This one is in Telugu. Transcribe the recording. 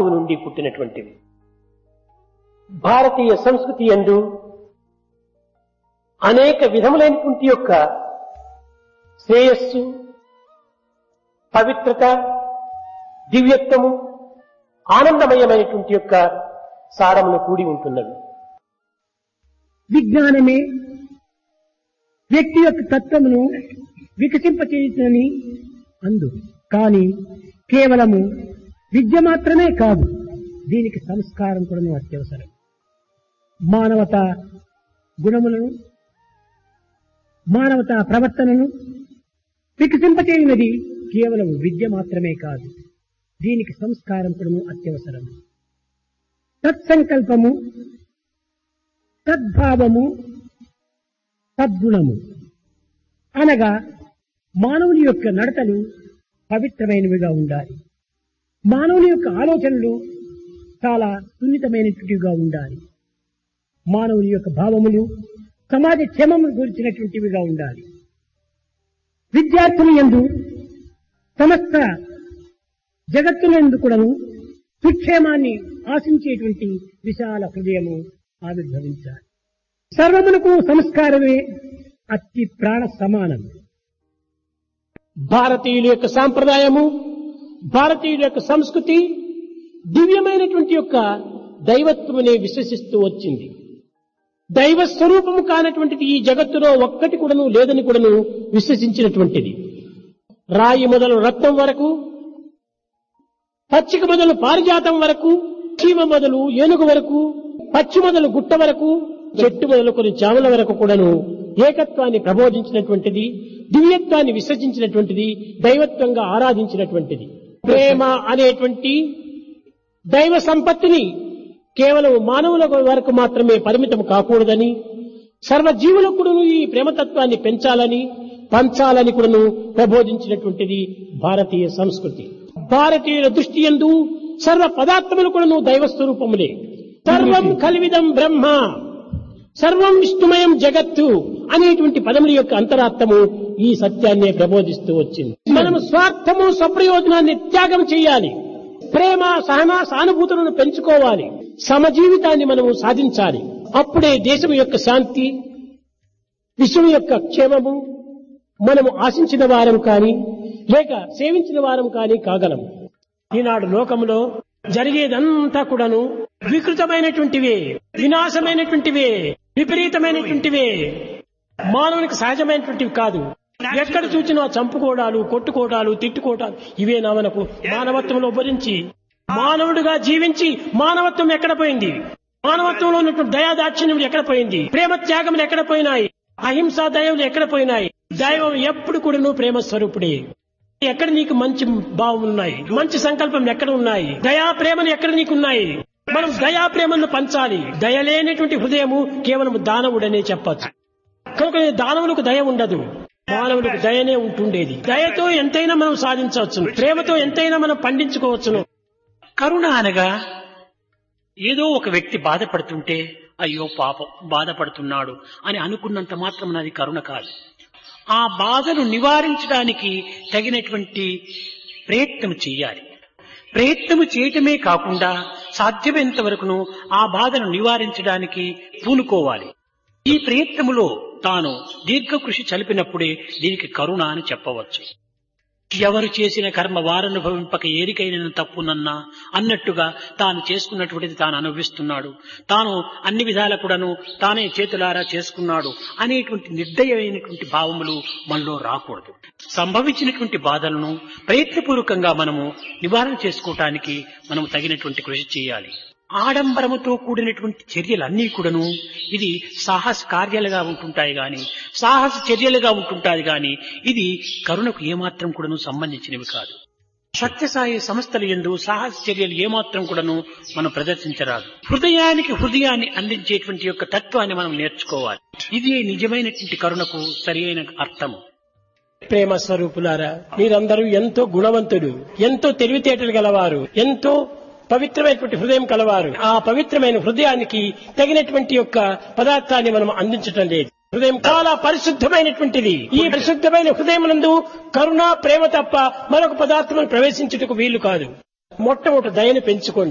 నుండి పుట్టినటువంటివి భారతీయ సంస్కృతి ఎందు అనేక విధములైనటువంటి యొక్క శ్రేయస్సు పవిత్రత దివ్యత్వము ఆనందమయమైనటువంటి యొక్క సారములు కూడి ఉంటున్నవి విజ్ఞానమే వ్యక్తి యొక్క తత్వమును వికసింపచేయుతుందని అందు కానీ కేవలము విద్య మాత్రమే కాదు దీనికి సంస్కారం కూడా అత్యవసరం మానవత గుణములను మానవత ప్రవర్తనను వికసింపచేయునది కేవలం విద్య మాత్రమే కాదు దీనికి సంస్కారం కూడా అత్యవసరం తత్సంకల్పము తద్భావము తద్గుణము అనగా మానవుని యొక్క నడతలు పవిత్రమైనవిగా ఉండాలి మానవుని యొక్క ఆలోచనలు చాలా సున్నితమైనటువంటివిగా ఉండాలి మానవుని యొక్క భావములు సమాజ క్షేమము గురించినటువంటివిగా ఉండాలి విద్యార్థులు ఎందు సమస్త జగత్తులందు కూడాను సుక్షేమాన్ని ఆశించేటువంటి విశాల హృదయము ఆవిర్భవించాలి సర్వమునకు సంస్కారమే అతి ప్రాణ సమానం భారతీయుల యొక్క సాంప్రదాయము భారతీయుల యొక్క సంస్కృతి దివ్యమైనటువంటి యొక్క దైవత్వమునే విశ్వసిస్తూ వచ్చింది దైవ స్వరూపము కానటువంటిది ఈ జగత్తులో ఒక్కటి కూడాను లేదని కూడాను విశ్వసించినటువంటిది రాయి మొదలు రత్నం వరకు పచ్చిక మొదలు పారిజాతం వరకు చీమ మొదలు ఏనుగు వరకు పచ్చి మొదలు గుట్ట వరకు చెట్టు మొదలుకొని చామల వరకు కూడాను ఏకత్వాన్ని ప్రబోధించినటువంటిది దివ్యత్వాన్ని విసర్జించినటువంటిది దైవత్వంగా ఆరాధించినటువంటిది ప్రేమ అనేటువంటి దైవ సంపత్తిని కేవలం మానవుల వరకు మాత్రమే పరిమితం కాకూడదని సర్వజీవులకు కూడాను ఈ ప్రేమతత్వాన్ని పెంచాలని పంచాలని కూడాను ప్రబోధించినటువంటిది భారతీయ సంస్కృతి భారతీయుల దృష్టి ఎందు సర్వ పదార్థములు కూడాను దైవ స్వరూపములే సర్వం కలివిదం బ్రహ్మ సర్వం విష్ణుమయం జగత్తు అనేటువంటి పదముల యొక్క అంతరార్థము ఈ సత్యాన్నే ప్రబోధిస్తూ వచ్చింది మనము స్వార్థము స్వప్రయోజనాన్ని త్యాగం చేయాలి ప్రేమ సహన సానుభూతులను పెంచుకోవాలి సమజీవితాన్ని మనము సాధించాలి అప్పుడే దేశం యొక్క శాంతి విశ్వం యొక్క క్షేమము మనము ఆశించిన వారం కాని లేక సేవించిన వారం కాని కాగలం ఈనాడు లోకంలో జరిగేదంతా కూడాను వికృతమైనటువంటివే వినాశమైనటువంటివే విపరీతమైనటువంటివే మానవునికి సహజమైనటువంటివి కాదు ఎక్కడ చూసినా చంపుకోవడాలు కొట్టుకోవడాలు తిట్టుకోవడాలు ఇవేనా మనకు మానవత్వంలో భరించి మానవుడిగా జీవించి మానవత్వం ఎక్కడ పోయింది మానవత్వంలో ఉన్నటువంటి దయాదాక్షిణ్యములు ఎక్కడ పోయింది ప్రేమ త్యాగములు ఎక్కడ పోయినాయి అహింసా దయములు ఎక్కడ పోయినాయి దైవం ఎప్పుడు కూడా ప్రేమ స్వరూపుడే ఎక్కడ నీకు మంచి భావం ఉన్నాయి మంచి సంకల్పం ఎక్కడ ఉన్నాయి దయా ప్రేమలు ఎక్కడ నీకున్నాయి మనం దయా ప్రేమను పంచాలి దయ లేనటువంటి హృదయము కేవలం దానవుడనే చెప్పచ్చు కనుక దానవులకు దయ ఉండదు మానవులకు దయనే ఉంటుండేది దయతో ఎంతైనా మనం సాధించవచ్చును ప్రేమతో ఎంతైనా మనం పండించుకోవచ్చును కరుణ అనగా ఏదో ఒక వ్యక్తి బాధపడుతుంటే అయ్యో పాపం బాధపడుతున్నాడు అని అనుకున్నంత మాత్రం అది కరుణ కాదు ఆ బాధను నివారించడానికి తగినటువంటి ప్రయత్నం చేయాలి ప్రయత్నము చేయటమే కాకుండా సాధ్యమైనంత వరకును ఆ బాధను నివారించడానికి పూనుకోవాలి ఈ ప్రయత్నములో తాను దీర్ఘ కృషి చలిపినప్పుడే దీనికి కరుణ అని చెప్పవచ్చు ఎవరు చేసిన కర్మ వారనుభవింపక ఏరికైన తప్పునన్నా అన్నట్టుగా తాను చేసుకున్నటువంటిది తాను అనుభవిస్తున్నాడు తాను అన్ని విధాల కూడాను తానే చేతులారా చేసుకున్నాడు అనేటువంటి నిర్దయమైనటువంటి భావములు మనలో రాకూడదు సంభవించినటువంటి బాధలను ప్రయత్నపూర్వకంగా మనము నివారణ చేసుకోవటానికి మనం తగినటువంటి కృషి చేయాలి ఆడంబరముతో కూడినటువంటి చర్యలన్నీ కూడాను ఇది సాహస కార్యాలుగా ఉంటుంటాయి గాని సాహస చర్యలుగా ఉంటుంటాయి గాని ఇది కరుణకు ఏమాత్రం కూడాను సంబంధించినవి కాదు సత్యసాయి సంస్థల ఎందు సాహస చర్యలు ఏమాత్రం కూడాను మనం ప్రదర్శించరాదు హృదయానికి హృదయాన్ని అందించేటువంటి యొక్క తత్వాన్ని మనం నేర్చుకోవాలి ఇది నిజమైనటువంటి కరుణకు సరి అర్థము ప్రేమ స్వరూపులారా మీరందరూ ఎంతో గుణవంతుడు ఎంతో తెలివితేటలు గలవారు ఎంతో పవిత్రమైనటువంటి హృదయం కలవారు ఆ పవిత్రమైన హృదయానికి తగినటువంటి యొక్క పదార్థాన్ని మనం అందించటం లేదు హృదయం చాలా పరిశుద్ధమైనటువంటిది ఈ పరిశుద్ధమైన హృదయం నందు కరుణ ప్రేమ తప్ప మరొక పదార్థం ప్రవేశించుటకు వీలు కాదు మొట్టమొదటి దయను పెంచుకోండి